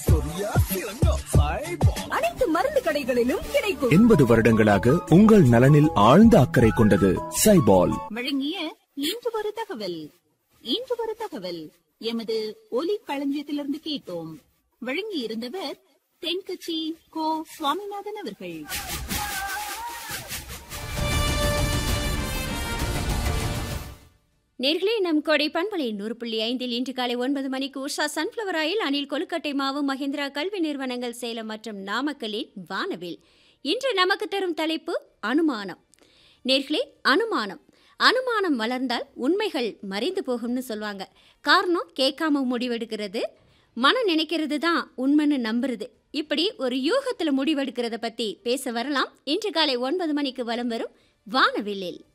சொரியா சிறங்கா சைபால் அனைத்து மருந்து கடைகளிலும் கிடைக்கும் எண்பது வருடங்களாக உங்கள் நலனில் ஆழ்ந்த அக்கறை கொண்டது சைபால் வழங்கிய இன்று ஒரு தகவல் இன்று ஒரு தகவல் எமது ஒலி களஞ்சியத்திலிருந்து கேட்டோம் வழங்கி இருந்தவர் தென்கட்சி கோ சுவாமிநாதன் அவர்கள் நேர்களே நம் கொடை பண்பலை நூறு புள்ளி ஐந்தில் இன்று காலை ஒன்பது மணிக்கு உஷா சன்ஃப்ளவர் ஆயில் அணில் கொழுக்கட்டை மாவு மஹிந்திரா கல்வி நிறுவனங்கள் சேலம் மற்றும் நாமக்கலின் வானவில் இன்று நமக்கு தரும் தலைப்பு அனுமானம் நேர்களே அனுமானம் அனுமானம் வளர்ந்தால் உண்மைகள் மறைந்து போகும்னு சொல்லுவாங்க காரணம் கேட்காம முடிவெடுக்கிறது மனம் நினைக்கிறது தான் உண்மைன்னு நம்புறது இப்படி ஒரு யூகத்தில் முடிவெடுக்கிறத பற்றி பேச வரலாம் இன்று காலை ஒன்பது மணிக்கு வலம் வரும் வானவில்லில்